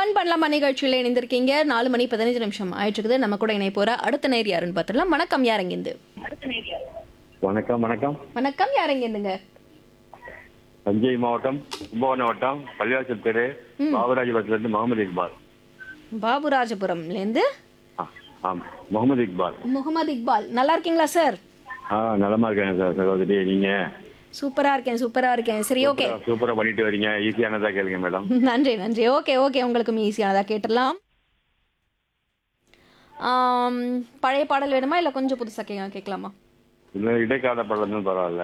Fun பண்ணலாமா நிகழ்ச்சியில் இணைந்திருக்கீங்க நாலு மணி பதினஞ்சு நிமிஷம் ஆயிட்டு இருக்குது நம்ம கூட இணைய போற அடுத்த நேர் யாருன்னு பார்த்துடலாம் வணக்கம் யாரங்கிந்து வணக்கம் வணக்கம் வணக்கம் யாரங்கிந்துங்க தஞ்சை மாவட்டம் கும்பகோணம் வட்டம் பள்ளிவாசல் தெரு பாபராஜபுரத்துலேருந்து முகமது இக்பால் பாபுராஜபுரம்லேருந்து ஆ ஆம் முகமது இக்பால் முகமது இக்பால் நல்லா இருக்கீங்களா சார் ஆ நலமா இருக்கேன் சார் சகோதரி நீங்க சூப்பரா இருக்கேன் சூப்பரா இருக்கேன் சரி ஓகே சூப்பரா- சூப்பரா பண்ணிட்டு வரீங்க ஈஸியானதா கேளுங்க மேடம் நன்றி நன்றி ஓகே ஓகே உங்களுக்கும் ஈஸியானதா கேட்டுடலாம் ஆம், பழைய பாடல் வேணுமா இல்லை கொஞ்சம் புதுசாக கே கேட்கலாமா இன்னும் இடைக்கால படம் பரவாயில்ல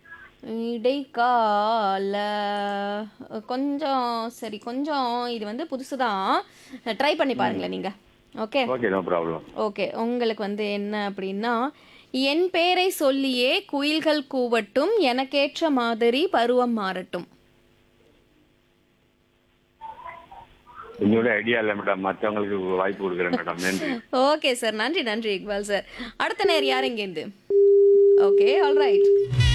இடைக்கால கொஞ்சம் சரி கொஞ்சம் இது வந்து புதுசு தான் ட்ரை பண்ணி பாருங்களேன் நீங்கள் okay okay no problem okay உங்களுக்கு வந்து என்ன அப்படின்னா என் பேரை சொல்லியே குயில்கள் கூவட்டும் எனக்கேற்ற மாதிரி பருவம் மாறட்டும் என்னோட ஐடியா இல்லை மேடம் மற்றவங்களுக்கு வாய்ப்பு கொடுக்குறேன் மேடம் நன்றி ஓகே சார் நன்றி நன்றி இக்பால் சார் அடுத்த நேர் யார் இங்கேருந்து ஓகே ஆல்ரைட்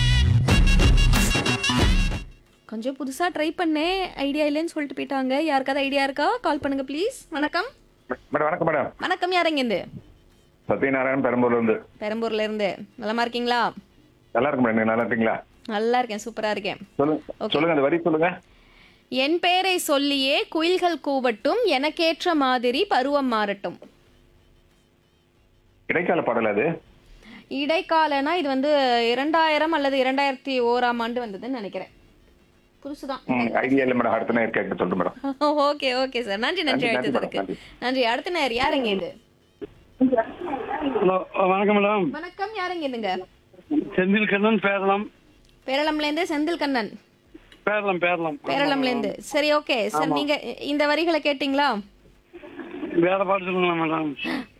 கொஞ்சம் புதுசாக ட்ரை பண்ணேன் ஐடியா இல்லைன்னு சொல்லிட்டு போயிட்டாங்க யாருக்காவது ஐடியா இருக்கா கால் பண்ணுங்க ப்ளீஸ் வணக்கம் மேடம் வணக்கம் மேடம் வணக்கம் யார் இங்கேருந்து சத்யநாராயண் பெரம்பூர்ல இருந்து பெரம்பூர்ல இருந்து நலமா இருக்கீங்களா நல்லா இருக்கு மேடம் நீங்க நல்லா இருக்கீங்களா நல்லா இருக்கேன் சூப்பரா இருக்கேன் சொல்லுங்க சொல்லுங்க அந்த வரி சொல்லுங்க என் பேரை சொல்லியே குயில்கள் கூவட்டும் எனக்கேற்ற மாதிரி பருவம் மாறட்டும் இடைக்கால பாடல் அது இடைக்காலனா இது வந்து இரண்டாயிரம் அல்லது இரண்டாயிரத்தி ஓராம் ஆண்டு வந்ததுன்னு நினைக்கிறேன் புதுசுதான் ஐடியா இல்லை மேடம் அடுத்த நேரம் கேட்க சொல்லுங்க மேடம் ஓகே ஓகே சார் நன்றி நன்றி நன்றி, அழைத்ததற்கு நன்றி. நன்றி அடுத்த நேர் யாருங்க இது ஹலோ வணக்கம் மேடம் வணக்கம் யாருங்க இதுங்க செந்தில் கண்ணன் பேரளம் பேரளம்ல இருந்து செந்தில் கண்ணன் பேரளம் பேரளம் பேரளம்ல இருந்து சரி ஓகே சார் நீங்க இந்த வரிகளை கேட்டிங்களா வேற பாட்டு சொல்லுங்களா மேடம்